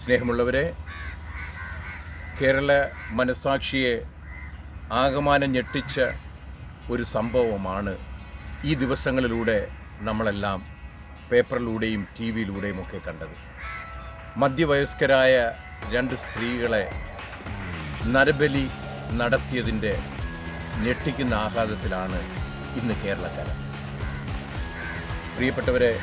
സ്നേഹമുള്ളവരെ കേരള മനസാക്ഷിയെ ആകമാനം ഞെട്ടിച്ച ഒരു സംഭവമാണ് ഈ ദിവസങ്ങളിലൂടെ നമ്മളെല്ലാം പേപ്പറിലൂടെയും ടി വിയിലൂടെയും ഒക്കെ കണ്ടത് മധ്യവയസ്കരായ രണ്ട് സ്ത്രീകളെ നരബലി നടത്തിയതിൻ്റെ ഞെട്ടിക്കുന്ന ആഘാതത്തിലാണ് ഇന്ന് കേരളക്കാരൻ പ്രിയപ്പെട്ടവരെ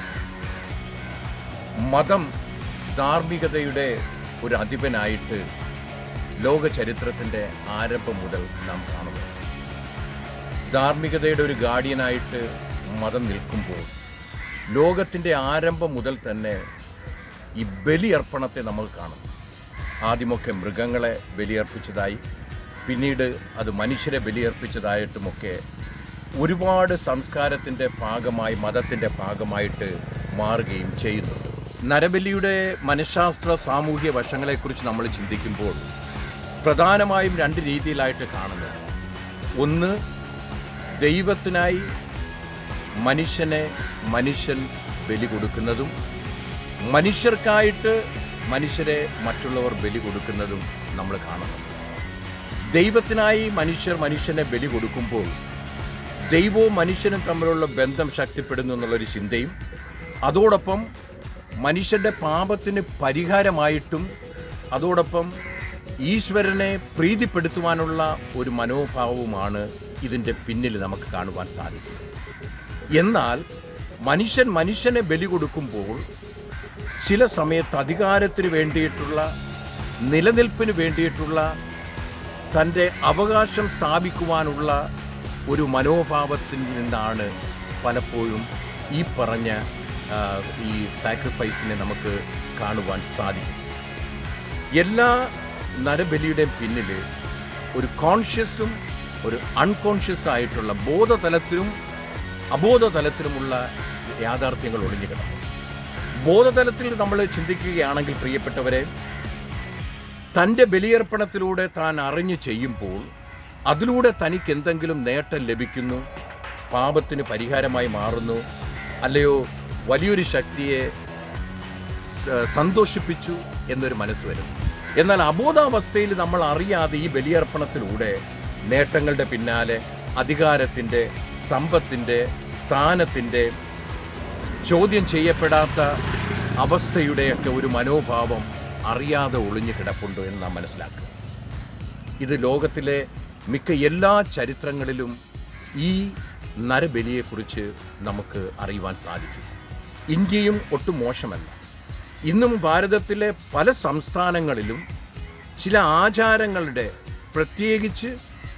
മതം ധാർമ്മികതയുടെ ഒരു അധിപനായിട്ട് ലോക ചരിത്രത്തിൻ്റെ ആരംഭം മുതൽ നാം കാണുന്നു ധാർമ്മികതയുടെ ഒരു ഗാർഡിയനായിട്ട് മതം നിൽക്കുമ്പോൾ ലോകത്തിൻ്റെ ആരംഭം മുതൽ തന്നെ ഈ ബലിയർപ്പണത്തെ നമ്മൾ കാണും ആദ്യമൊക്കെ മൃഗങ്ങളെ ബലിയർപ്പിച്ചതായി പിന്നീട് അത് മനുഷ്യരെ ബലിയർപ്പിച്ചതായിട്ടുമൊക്കെ ഒരുപാട് സംസ്കാരത്തിൻ്റെ ഭാഗമായി മതത്തിൻ്റെ ഭാഗമായിട്ട് മാറുകയും ചെയ്യുന്നുണ്ട് നരബലിയുടെ മനഃശാസ്ത്ര സാമൂഹ്യ വശങ്ങളെക്കുറിച്ച് നമ്മൾ ചിന്തിക്കുമ്പോൾ പ്രധാനമായും രണ്ട് രീതിയിലായിട്ട് കാണുന്നത് ഒന്ന് ദൈവത്തിനായി മനുഷ്യനെ മനുഷ്യൻ ബലി കൊടുക്കുന്നതും മനുഷ്യർക്കായിട്ട് മനുഷ്യരെ മറ്റുള്ളവർ ബലി കൊടുക്കുന്നതും നമ്മൾ കാണുന്നു ദൈവത്തിനായി മനുഷ്യർ മനുഷ്യനെ ബലി കൊടുക്കുമ്പോൾ ദൈവവും മനുഷ്യനും തമ്മിലുള്ള ബന്ധം ശക്തിപ്പെടുന്നു എന്നുള്ളൊരു ചിന്തയും അതോടൊപ്പം മനുഷ്യന്റെ പാപത്തിന് പരിഹാരമായിട്ടും അതോടൊപ്പം ഈശ്വരനെ പ്രീതിപ്പെടുത്തുവാനുള്ള ഒരു മനോഭാവവുമാണ് ഇതിൻ്റെ പിന്നിൽ നമുക്ക് കാണുവാൻ സാധിക്കും എന്നാൽ മനുഷ്യൻ മനുഷ്യനെ ബലി കൊടുക്കുമ്പോൾ ചില സമയത്ത് അധികാരത്തിന് വേണ്ടിയിട്ടുള്ള നിലനിൽപ്പിന് വേണ്ടിയിട്ടുള്ള തൻ്റെ അവകാശം സ്ഥാപിക്കുവാനുള്ള ഒരു മനോഭാവത്തിൽ നിന്നാണ് പലപ്പോഴും ഈ പറഞ്ഞ ആ, ഈ സാക്രിഫൈസിനെ നമുക്ക് കാണുവാൻ സാധിക്കും എല്ലാ നരബലിയുടെയും പിന്നിൽ ഒരു കോൺഷ്യസും ഒരു അൺകോൺഷ്യസ് ആയിട്ടുള്ള ബോധതലത്തിലും അബോധതലത്തിലുമുള്ള യാഥാർത്ഥ്യങ്ങൾ ഒളിഞ്ഞു കിടക്കും ബോധതലത്തിൽ നമ്മൾ ചിന്തിക്കുകയാണെങ്കിൽ പ്രിയപ്പെട്ടവരെ തൻ്റെ ബലിയർപ്പണത്തിലൂടെ താൻ അറിഞ്ഞു ചെയ്യുമ്പോൾ അതിലൂടെ തനിക്ക് എന്തെങ്കിലും നേട്ടം ലഭിക്കുന്നു പാപത്തിന് പരിഹാരമായി മാറുന്നു അല്ലയോ വലിയൊരു ശക്തിയെ സ- സന്തോഷിപ്പിച്ചു എന്നൊരു മനസ്സ് വരും എന്നാൽ അബോധാവസ്ഥയിൽ നമ്മൾ അറിയാതെ ഈ ബലിയർപ്പണത്തിലൂടെ നേട്ടങ്ങളുടെ പിന്നാലെ അധികാരത്തിൻ്റെ സമ്പത്തിൻ്റെ സ്ഥാനത്തിൻ്റെ ചോദ്യം ചെയ്യപ്പെടാത്ത അവസ്ഥയുടെയൊക്കെ ഒരു മനോഭാവം അറിയാതെ ഒളിഞ്ഞു കിടപ്പുണ്ട് എന്ന് നാം മനസ്സിലാക്കുക ഇത് ലോകത്തിലെ മിക്ക എല്ലാ ചരിത്രങ്ങളിലും ഈ നരബലിയെക്കുറിച്ച് നമുക്ക് അറിയുവാൻ സാധിക്കും ഇന്ത്യയും ഒട്ടും മോശമല്ല ഇന്നും ഭാരതത്തിലെ പല സംസ്ഥാനങ്ങളിലും ചില ആചാരങ്ങളുടെ പ്രത്യേകിച്ച്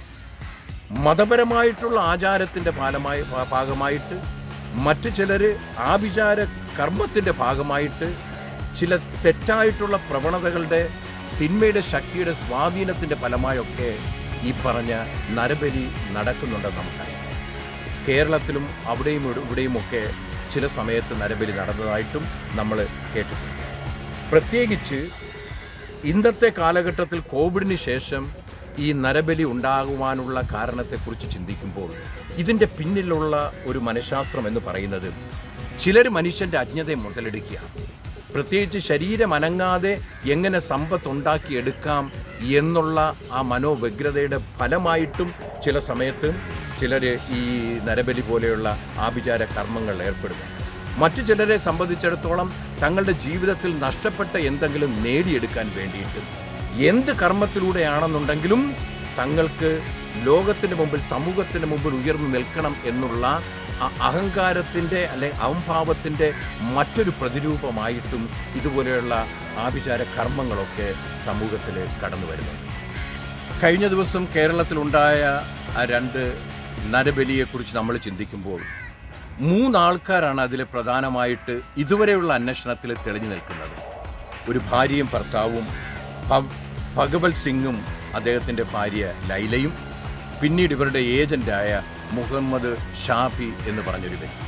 മതപരമായിട്ടുള്ള ആചാരത്തിൻ്റെ ഫലമായി ഭാ- ഭാഗമായിട്ട് മറ്റു ചിലർ ആഭിചാര കർമ്മത്തിൻ്റെ ഭാഗമായിട്ട് ചില തെറ്റായിട്ടുള്ള പ്രവണതകളുടെ തിന്മയുടെ ശക്തിയുടെ സ്വാധീനത്തിൻ്റെ ഫലമായൊക്കെ ഈ പറഞ്ഞ നരബലി നടക്കുന്നുണ്ടെന്ന് നമുക്കറിയാം കേരളത്തിലും അവിടെയും ഇവിടെ- ഇവിടെയുമൊക്കെ ചില സമയത്ത് നരബലി നടന്നതായിട്ടും നമ്മൾ കേട്ടിട്ടുണ്ട് പ്രത്യേകിച്ച് ഇന്നത്തെ കാലഘട്ടത്തിൽ കോവിഡിന് ശേഷം ഈ നരബലി ഉണ്ടാകുവാനുള്ള കാരണത്തെക്കുറിച്ച് ചിന്തിക്കുമ്പോൾ ഇതിൻ്റെ പിന്നിലുള്ള ഒരു മനഃശാസ്ത്രം എന്ന് പറയുന്നത് ചിലർ മനുഷ്യൻ്റെ അജ്ഞതയെ മുതലെടുക്കുകയാണ് പ്രത്യേകിച്ച് ശരീരം അനങ്ങാതെ എങ്ങനെ സമ്പത്ത് ഉണ്ടാക്കിയെടുക്കാം എന്നുള്ള ആ മനോവ്യഗ്രതയുടെ ഫലമായിട്ടും ചില സമയത്ത് ചിലർ ഈ നരബലി പോലെയുള്ള ആഭിചാര കർമ്മങ്ങളിൽ ഏർപ്പെടുന്നു മറ്റു ചിലരെ സംബന്ധിച്ചിടത്തോളം തങ്ങളുടെ ജീവിതത്തിൽ നഷ്ടപ്പെട്ട എന്തെങ്കിലും നേടിയെടുക്കാൻ വേണ്ടിയിട്ട് എന്ത് കർമ്മത്തിലൂടെയാണെന്നുണ്ടെങ്കിലും തങ്ങൾക്ക് ലോകത്തിന് മുമ്പിൽ സമൂഹത്തിന് മുമ്പിൽ ഉയർന്നു നിൽക്കണം എന്നുള്ള ആ അഹങ്കാരത്തിൻ്റെ അല്ലെ അഹംഭാവത്തിൻ്റെ മറ്റൊരു പ്രതിരൂപമായിട്ടും ഇതുപോലെയുള്ള ആഭിചാര കർമ്മങ്ങളൊക്കെ സമൂഹത്തിൽ കടന്നു വരുന്നുണ്ട് കഴിഞ്ഞ ദിവസം കേരളത്തിലുണ്ടായ ആ രണ്ട് നരബലിയെക്കുറിച്ച് നമ്മൾ ചിന്തിക്കുമ്പോൾ മൂന്നാൾക്കാരാണ് അതിൽ പ്രധാനമായിട്ട് ഇതുവരെയുള്ള അന്വേഷണത്തിൽ തെളിഞ്ഞു നിൽക്കുന്നത് ഒരു ഭാര്യയും ഭർത്താവും ഭവ്- ഭഗവത് സിംഗും അദ്ദേഹത്തിൻ്റെ ഭാര്യ ലൈലയും പിന്നീട് ഇവരുടെ ഏജന്റായ മുഹമ്മദ് ഷാഫി എന്ന് പറഞ്ഞൊരു വ്യക്തി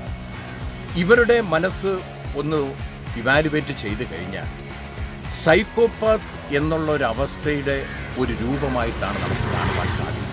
ഇവരുടെ മനസ്സ് ഒന്ന് ഇവാലുവേറ്റ് ചെയ്ത് കഴിഞ്ഞാൽ സൈക്കോപാത്ത് എന്നുള്ള ഒരു അവസ്ഥയുടെ ഒരു രൂപമായിട്ടാണ് നമുക്ക് കാണുവാൻ സാധിക്കുന്നത്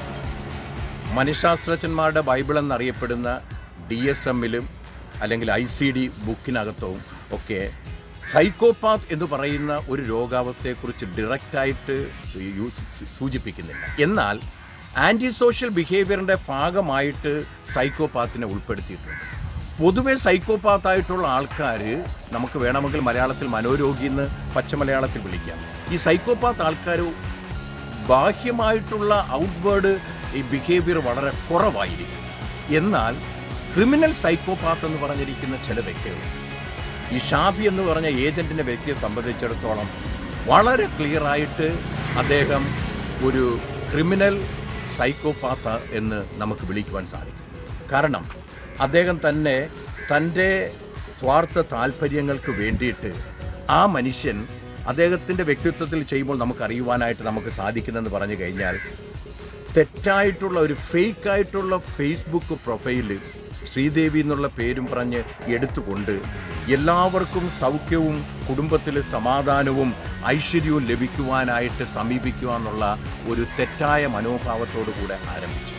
മനഃശാസ്ത്രജ്ഞന്മാരുടെ ബൈബിൾ എന്നറിയപ്പെടുന്ന ഡി എസ് എമ്മിലും അല്ലെങ്കിൽ ഐ സി ഡി ബുക്കിനകത്തും ഒക്കെ സൈക്കോപാത്ത് എന്ന് പറയുന്ന ഒരു രോഗാവസ്ഥയെക്കുറിച്ച് ഡയറക്റ്റായിട്ട് സൂചിപ്പിക്കുന്നില്ല എന്നാൽ ആൻറ്റി സോഷ്യൽ ബിഹേവിയറിൻ്റെ ഭാഗമായിട്ട് സൈക്കോപാത്തിനെ ഉൾപ്പെടുത്തിയിട്ടുണ്ട് പൊതുവെ സൈക്കോപാത്തായിട്ടുള്ള ആൾക്കാർ നമുക്ക് വേണമെങ്കിൽ മലയാളത്തിൽ മനോരോഗി എന്ന് പച്ചമലയാളത്തിൽ വിളിക്കാം ഈ സൈക്കോപാത്ത് ആൾക്കാർ ബാഹ്യമായിട്ടുള്ള ഔട്ട്വേർഡ് ഈ ബിഹേവിയർ വളരെ കുറവായിരിക്കും എന്നാൽ ക്രിമിനൽ സൈക്കോപാത്ത് എന്ന് പറഞ്ഞിരിക്കുന്ന ചില വ്യക്തികൾ ഈ ഷാബി എന്ന് പറഞ്ഞ ഏജന്റിന്റെ വ്യക്തിയെ സംബന്ധിച്ചിടത്തോളം വളരെ ക്ലിയർ ആയിട്ട് അദ്ദേഹം ഒരു ക്രിമിനൽ സൈക്കോപാത്ത് എന്ന് നമുക്ക് വിളിക്കുവാൻ സാധിക്കും കാരണം അദ്ദേഹം തന്നെ തൻ്റെ സ്വാർത്ഥ താല്പര്യങ്ങൾക്ക് വേണ്ടിയിട്ട് ആ മനുഷ്യൻ അദ്ദേഹത്തിൻ്റെ വ്യക്തിത്വത്തിൽ ചെയ്യുമ്പോൾ നമുക്ക് അറിയുവാനായിട്ട് നമുക്ക് സാധിക്കുന്നെന്ന് പറഞ്ഞു കഴിഞ്ഞാൽ തെറ്റായിട്ടുള്ള ഒരു ഫേക്ക് ആയിട്ടുള്ള ഫേസ്ബുക്ക് പ്രൊഫൈല് ശ്രീദേവി എന്നുള്ള പേരും പറഞ്ഞ് എടുത്തുകൊണ്ട് എല്ലാവർക്കും സൗഖ്യവും കുടുംബത്തിൽ സമാധാനവും ഐശ്വര്യവും ലഭിക്കുവാനായിട്ട് സമീപിക്കുക എന്നുള്ള ഒരു തെറ്റായ മനോഭാവത്തോടു കൂടെ ആരംഭിച്ചു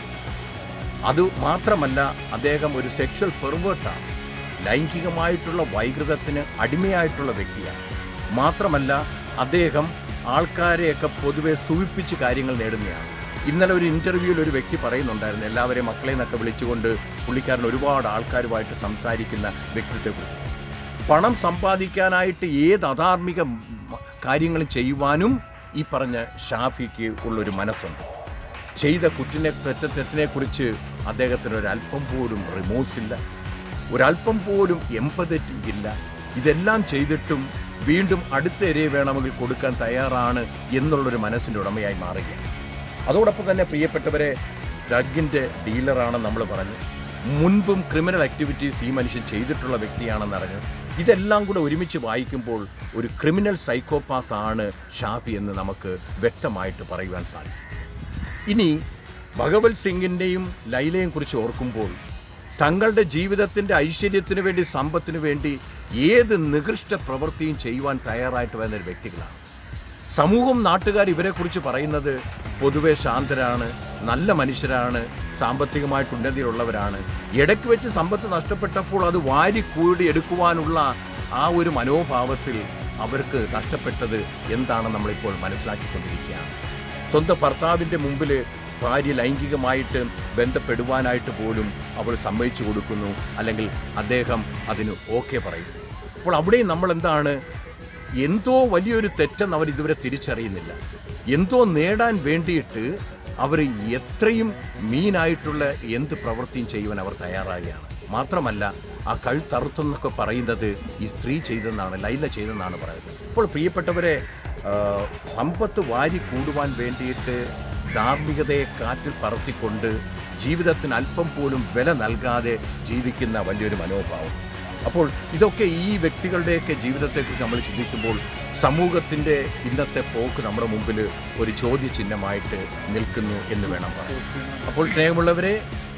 അത് മാത്രമല്ല അദ്ദേഹം ഒരു സെക്ഷൽ പെർവേർട്ടാണ് ലൈംഗികമായിട്ടുള്ള വൈകൃതത്തിന് അടിമയായിട്ടുള്ള വ്യക്തിയാണ് മാത്രമല്ല അദ്ദേഹം ആൾക്കാരെയൊക്കെ പൊതുവെ സൂചിപ്പിച്ച് കാര്യങ്ങൾ നേടുന്നതാണ് ഇന്നലെ ഒരു ഇന്റർവ്യൂവിൽ ഒരു വ്യക്തി പറയുന്നുണ്ടായിരുന്നു എല്ലാവരെയും മക്കളെ നിന്നൊക്കെ വിളിച്ചുകൊണ്ട് പുള്ളിക്കാരൻ ഒരുപാട് ആൾക്കാരുമായിട്ട് സംസാരിക്കുന്ന വ്യക്തിത്വത്തെക്കുറിച്ച് പണം സമ്പാദിക്കാനായിട്ട് ഏത് അധാർമിക മ- കാര്യങ്ങളും ചെയ്യുവാനും ഈ പറഞ്ഞ ഷാഫിക്ക് ഉള്ളൊരു മനസ്സുണ്ട് ചെയ്ത കുറ്റിനെ തെറ്റ തെറ്റിനെ കുറിച്ച് അദ്ദേഹത്തിന് ഒരല്പം പോലും റിമോഴ്സ് ഇല്ല ഒരല്പം പോലും എമ്പതറ്റി ഇല്ല ഇതെല്ലാം ചെയ്തിട്ടും വീണ്ടും അടുത്ത ഇരയെ വേണമെങ്കിൽ കൊടുക്കാൻ തയ്യാറാണ് എന്നുള്ളൊരു മനസ്സിൻ്റെ ഉടമയായി മാറുകയാണ് അതോടൊപ്പം തന്നെ പ്രിയപ്പെട്ടവരെ ഡ്രഗിൻ്റെ ഡീലറാണ് നമ്മൾ പറഞ്ഞു മുൻപും ക്രിമിനൽ ആക്ടിവിറ്റീസ് ഈ മനുഷ്യൻ ചെയ്തിട്ടുള്ള വ്യക്തിയാണെന്ന് അറിഞ്ഞു ഇതെല്ലാം കൂടെ ഒരുമിച്ച് വായിക്കുമ്പോൾ ഒരു ക്രിമിനൽ സൈക്കോപാത്ത് ആണ് ഷാഫി എന്ന് നമുക്ക് വ്യക്തമായിട്ട് പറയുവാൻ സാധിക്കും ഇനി ഭഗവത് സിംഗിൻ്റെയും ലൈലയും കുറിച്ച് ഓർക്കുമ്പോൾ തങ്ങളുടെ ജീവിതത്തിൻ്റെ ഐശ്വര്യത്തിന് വേണ്ടി സമ്പത്തിന് വേണ്ടി ഏത് നികൃഷ്ട പ്രവൃത്തിയും ചെയ്യുവാൻ തയ്യാറായിട്ട് വരുന്ന ഒരു വ്യക്തികളാണ് സമൂഹം നാട്ടുകാർ ഇവരെക്കുറിച്ച് പറയുന്നത് പൊതുവെ ശാന്തരാണ് നല്ല മനുഷ്യരാണ് സാമ്പത്തികമായിട്ട് ഉന്നതിയുള്ളവരാണ് ഇടയ്ക്ക് വെച്ച് സമ്പത്ത് നഷ്ടപ്പെട്ടപ്പോൾ അത് വാരി കൂടി എടുക്കുവാനുള്ള ആ ഒരു മനോഭാവത്തിൽ അവർക്ക് നഷ്ടപ്പെട്ടത് എന്താണെന്ന് നമ്മളിപ്പോൾ മനസ്സിലാക്കിക്കൊണ്ടിരിക്കുകയാണ് സ്വന്തം ഭർത്താവിൻ്റെ മുമ്പിൽ ഭാര്യ ലൈംഗികമായിട്ട് ബന്ധപ്പെടുവാനായിട്ട് പോലും അവൾ സമ്മതിച്ചു കൊടുക്കുന്നു അല്ലെങ്കിൽ അദ്ദേഹം അതിന് ഓക്കെ പറയുന്നു അപ്പോൾ അവിടെയും നമ്മൾ എന്താണ് എന്തോ വലിയൊരു തെറ്റെന്ന് അവർ ഇതുവരെ തിരിച്ചറിയുന്നില്ല എന്തോ നേടാൻ വേണ്ടിയിട്ട് അവർ എത്രയും മീനായിട്ടുള്ള എന്ത് പ്രവൃത്തിയും ചെയ്യുവാൻ അവർ തയ്യാറാകുകയാണ് മാത്രമല്ല ആ കഴുത്തറുത്തെന്നൊക്കെ പറയുന്നത് ഈ സ്ത്രീ ചെയ്തെന്നാണ് ലൈല ചെയ്തെന്നാണ് പറയുന്നത് അപ്പോൾ പ്രിയപ്പെട്ടവരെ ആ, സമ്പത്ത് വാരി കൂടുവാൻ വേണ്ടിയിട്ട് ധാർമ്മികതയെ കാറ്റിൽ പറത്തിക്കൊണ്ട് ജീവിതത്തിന് അല്പം പോലും വില നൽകാതെ ജീവിക്കുന്ന വലിയൊരു മനോഭാവം അപ്പോൾ ഇതൊക്കെ ഈ വ്യക്തികളുടെയൊക്കെ ജീവിതത്തെക്കുറിച്ച് നമ്മൾ ചിന്തിക്കുമ്പോൾ സമൂഹത്തിൻ്റെ ഇന്നത്തെ പോക്ക് നമ്മുടെ മുമ്പിൽ ഒരു ചോദ്യചിഹ്നമായിട്ട് നിൽക്കുന്നു എന്ന് വേണം പറയാൻ അപ്പോൾ സ്നേഹമുള്ളവരെ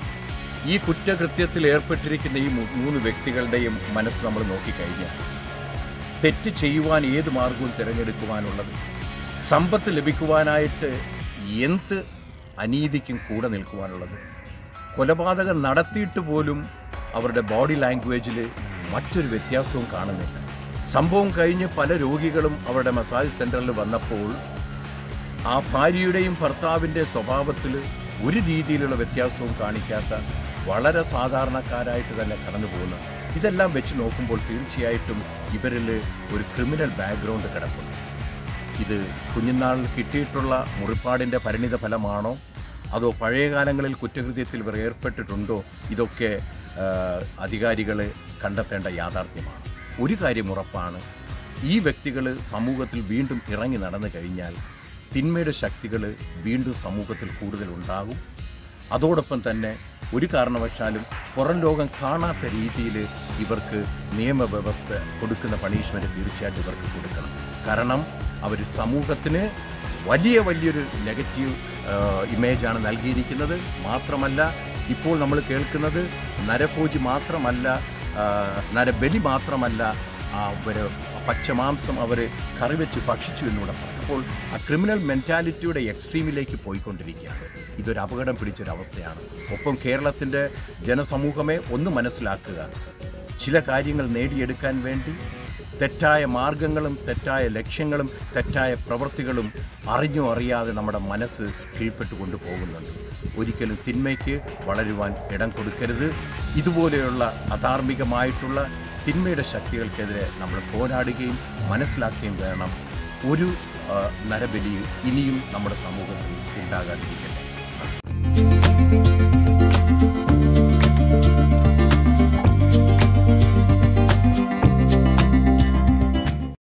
ഈ കുറ്റകൃത്യത്തിൽ ഏർപ്പെട്ടിരിക്കുന്ന ഈ മൂ- മൂന്ന് വ്യക്തികളുടെയും മനസ്സ് നമ്മൾ നോക്കിക്കഴിഞ്ഞാൽ തെറ്റ് ചെയ്യുവാൻ ഏത് മാർഗവും തിരഞ്ഞെടുക്കുവാനുള്ളത് സമ്പത്ത് ലഭിക്കുവാനായിട്ട് എന്ത് അനീതിക്കും കൂടെ നിൽക്കുവാനുള്ളത് കൊലപാതകം നടത്തിയിട്ട് പോലും അവരുടെ ബോഡി ലാംഗ്വേജിൽ മറ്റൊരു വ്യത്യാസവും കാണുന്നില്ല സംഭവം കഴിഞ്ഞ് പല രോഗികളും അവരുടെ മസാജ് സെന്ററിൽ വന്നപ്പോൾ ആ ഭാര്യയുടെയും ഭർത്താവിൻ്റെ സ്വഭാവത്തിൽ ഒരു രീതിയിലുള്ള വ്യത്യാസവും കാണിക്കാത്ത വളരെ സാധാരണക്കാരായിട്ട് തന്നെ കടന്നു പോകുന്നു ഇതെല്ലാം വെച്ച് നോക്കുമ്പോൾ തീർച്ചയായിട്ടും ഇവരിൽ ഒരു ക്രിമിനൽ ബാക്ക്ഗ്രൗണ്ട് കിടപ്പുണ്ട് ഇത് കുഞ്ഞുനാളിൽ കിട്ടിയിട്ടുള്ള മുറിപ്പാടിൻ്റെ പരിണിത ഫലമാണോ അതോ പഴയ കാലങ്ങളിൽ കുറ്റകൃത്യത്തിൽ ഇവർ ഏർപ്പെട്ടിട്ടുണ്ടോ ഇതൊക്കെ അധികാരികൾ കണ്ടെത്തേണ്ട യാഥാർത്ഥ്യമാണ് ഒരു കാര്യം ഉറപ്പാണ് ഈ വ്യക്തികൾ സമൂഹത്തിൽ വീണ്ടും ഇറങ്ങി നടന്നു കഴിഞ്ഞാൽ തിന്മയുടെ ശക്തികൾ വീണ്ടും സമൂഹത്തിൽ കൂടുതൽ ഉണ്ടാകും അതോടൊപ്പം തന്നെ ഒരു കാരണവശാലും പുറം ലോകം കാണാത്ത രീതിയിൽ ഇവർക്ക് നിയമവ്യവസ്ഥ കൊടുക്കുന്ന പണിഷ്മെൻറ്റ് തീർച്ചയായിട്ടും ഇവർക്ക് കൊടുക്കണം കാരണം അവർ സമൂഹത്തിന് വലിയ വലിയൊരു നെഗറ്റീവ് ഇമേജാണ് നൽകിയിരിക്കുന്നത് മാത്രമല്ല ഇപ്പോൾ നമ്മൾ കേൾക്കുന്നത് നരഭോജി മാത്രമല്ല ആ, നരബലി മാത്രമല്ല അവർ പച്ചമാംസം അവർ കറിവെച്ച് ഭക്ഷിച്ചു എന്നൂടെ പറയും അപ്പോൾ ആ ക്രിമിനൽ മെൻറ്റാലിറ്റിയുടെ എക്സ്ട്രീമിലേക്ക് പോയിക്കൊണ്ടിരിക്കുകയാണ് ഇതൊരു അപകടം പിടിച്ചൊരവസ്ഥയാണ് ഒപ്പം കേരളത്തിൻ്റെ ജനസമൂഹമേ ഒന്ന് മനസ്സിലാക്കുക ചില കാര്യങ്ങൾ നേടിയെടുക്കാൻ വേണ്ടി തെറ്റായ മാർഗങ്ങളും തെറ്റായ ലക്ഷ്യങ്ങളും തെറ്റായ പ്രവൃത്തികളും അറിഞ്ഞോ അറിയാതെ നമ്മുടെ മനസ്സ് കീഴ്പ്പെട്ടു കൊണ്ടുപോകുന്നുണ്ട് ഒരിക്കലും തിന്മയ്ക്ക് വളരുവാൻ ഇടം കൊടുക്കരുത് ഇതുപോലെയുള്ള അധാർമികമായിട്ടുള്ള തിന്മയുടെ ശക്തികൾക്കെതിരെ നമ്മൾ പോരാടുകയും മനസ്സിലാക്കുകയും വേണം ഒരു ആ, നരബലിയും ഇനിയും നമ്മുടെ സമൂഹത്തിൽ ഉണ്ടാകാതിരിക്കട്ടെ